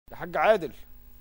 يا حاج عادل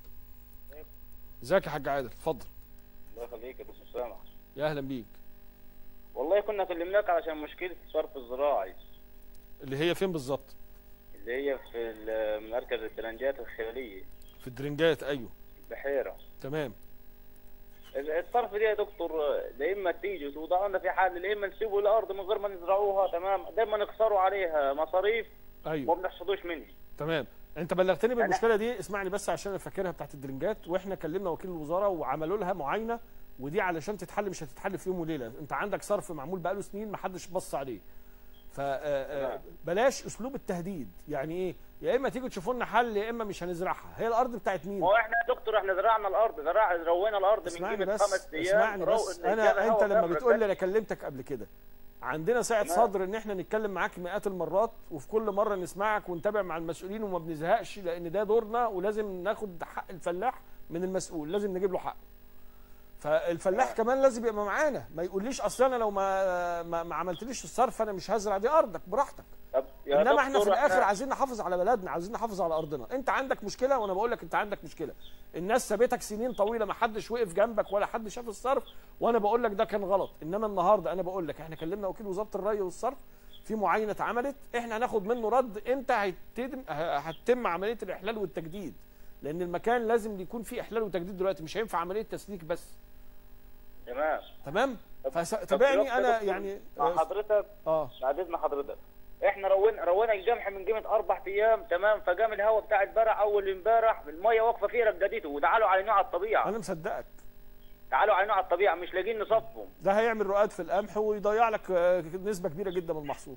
ازيك يا حاج عادل اتفضل الله يخليك يا دكتور سامح يا اهلا بيك والله كنا كلمناك علشان مشكلة الصرف الزراعي اللي هي فين بالظبط اللي هي في ال- مركز الدرنجات الخيالية في الدرنجات ايوه البحيرة تمام ال- الصرف دي يا دكتور لا اما تيجي توضع لنا في حال لا اما نسيبوا الارض من غير ما نزرعوها تمام دايما نخسروا عليها مصاريف ما ايوه بنحصدوش منها تمام انت بلغتني بالمشكله دي اسمعني بس عشان انا فاكرها بتاعت الدرنجات واحنا كلمنا وكيل الوزاره وعملوا لها معاينه ودي علشان تتحل مش هتتحل في يوم وليله انت عندك صرف معمول بقاله سنين ما حدش بص عليه تمام. فبلاش اسلوب التهديد يعني ايه يا اما تيجوا تشوفوا لنا حل يا اما مش هنزرعها هي الارض بتاعت مين ما هو احنا يا دكتور احنا زرعنا الارض زرع روينا الارض من اسمعني قيمة بس خمس ايام اسمعني رو- بس الرجالة انا انت هوا لما جرب بتقول لي بس. انا كلمتك قبل كده عندنا سعه تمام. صدر ان احنا نتكلم معاك مئات المرات وفي كل مره نسمعك ونتابع مع المسؤولين وما بنزهقش لان ده دورنا ولازم ناخد حق الفلاح من المسؤول لازم نجيب له حقه فالفلاح كمان لازم يبقى معانا ما يقوليش اصل انا لو ما ما, ما عملتليش الصرف انا مش هزرع دي ارضك براحتك طب يا انما احنا في دكتور الاخر عايزين نحافظ على بلدنا عايزين نحافظ على ارضنا انت عندك مشكله وانا بقول لك انت عندك مشكله الناس سابتك سنين طويله ما حدش وقف جنبك ولا حد شاف الصرف وانا بقول لك ده كان غلط انما النهارده انا بقول لك احنا كلمنا وكيل وزاره الري والصرف في معاينه اتعملت احنا هناخد منه رد امتى هيتم هتتم عمليه الاحلال والتجديد لان المكان لازم يكون فيه احلال وتجديد دلوقتي مش هينفع عمليه تسليك بس تمام تمام طب- طب فتابعني دلوقتي يا انا دكتور، يعني مع حضرتك اه بعد اذن حضرتك احنا روينا روينا الجمح من قيمه اربع ايام تمام فقام الهواء بتاع البرع اول امبارح الميه واقفه فيه رجدته وتعالوا على نوع الطبيعه انا مصدقك تعالوا على نوع الطبيعه مش لاقيين نصفهم ده هيعمل رقاد في القمح ويضيع لك آه، نسبه كبيره جدا من المحصول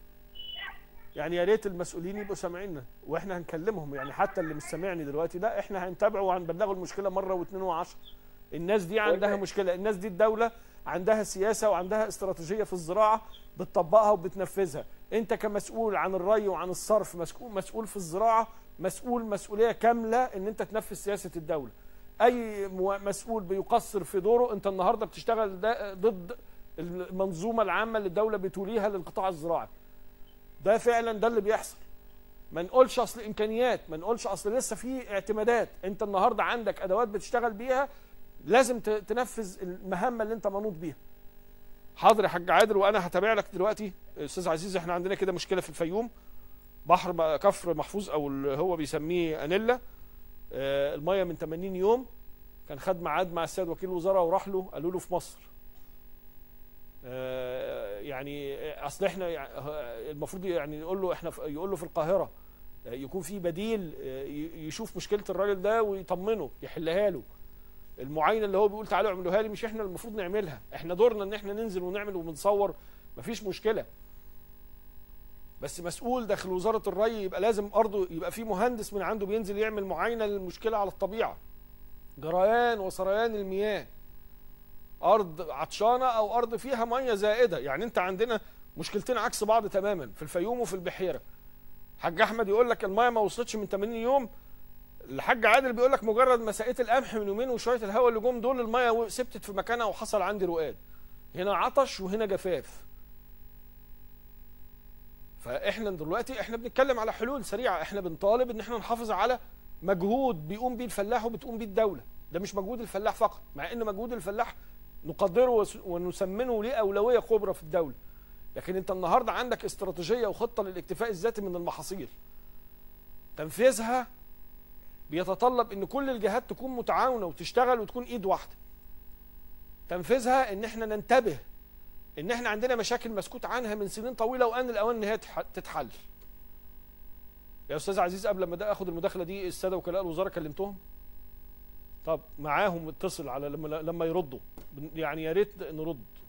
يعني يا ريت المسؤولين يبقوا سامعيننا واحنا هنكلمهم يعني حتى اللي مش سامعني دلوقتي ده احنا هنتابعه وهنبلغه المشكله مره واثنين وعشرة الناس دي عندها والله. مشكله الناس دي الدوله عندها سياسه وعندها استراتيجيه في الزراعه بتطبقها وبتنفذها انت كمسؤول عن الري وعن الصرف مسؤول مسؤول في الزراعه مسؤول مسؤوليه كامله ان انت تنفذ سياسه الدوله اي مو- مسؤول بيقصر في دوره انت النهارده بتشتغل ده ضد المنظومه العامه اللي الدوله بتوليها للقطاع الزراعي ده فعلا ده اللي بيحصل ما نقولش اصل امكانيات ما نقولش اصل لسه في اعتمادات انت النهارده عندك ادوات بتشتغل بيها لازم ت- تنفذ المهمه اللي انت منوط بيها حاضر يا حاج عادل وانا هتابع لك دلوقتي استاذ عزيز احنا عندنا كده مشكله في الفيوم بحر ب- كفر محفوظ او اللي هو بيسميه انيلا آه، الميه من 80 يوم كان خد ميعاد مع السيد وكيل الوزراء وراح له قالوا له في مصر آه، يعني اصل احنا يع- آه، المفروض يعني يقول له احنا في- يقول له في القاهره آه، يكون في بديل آه، ي- يشوف مشكله الراجل ده ويطمنه يحلها له المعاينه اللي هو بيقول تعالوا اعملوها لي مش احنا المفروض نعملها احنا دورنا ان احنا ننزل ونعمل وبنصور مفيش مشكله بس مسؤول داخل وزاره الري يبقى لازم برضه يبقى في مهندس من عنده بينزل يعمل معاينه للمشكله على الطبيعه جريان وسريان المياه ارض عطشانه او ارض فيها ميه زائده يعني انت عندنا مشكلتين عكس بعض تماما في الفيوم وفي البحيره حاج احمد يقول لك الميه ما وصلتش من 80 يوم الحاج عادل بيقول لك مجرد ما سقيت القمح من يومين وشويه الهواء اللي جم دول الميه ثبتت في مكانها وحصل عندي رقاد هنا عطش وهنا جفاف فاحنا دلوقتي احنا بنتكلم على حلول سريعه احنا بنطالب ان احنا نحافظ على مجهود بيقوم بيه الفلاح وبتقوم بيه الدوله ده مش مجهود الفلاح فقط مع ان مجهود الفلاح نقدره وس- ونسمنه ليه اولويه كبرى في الدوله لكن انت النهارده عندك استراتيجيه وخطه للاكتفاء الذاتي من المحاصيل تنفيذها بيتطلب ان كل الجهات تكون متعاونه وتشتغل وتكون ايد واحده تنفيذها ان احنا ننتبه ان احنا عندنا مشاكل مسكوت عنها من سنين طويله وان الاوان ان هي تح- تتحل يا استاذ عزيز قبل ما ده اخد المداخله دي الساده وكلاء الوزاره كلمتهم طب معاهم اتصل على لما لما يردوا يعني يا ريت نرد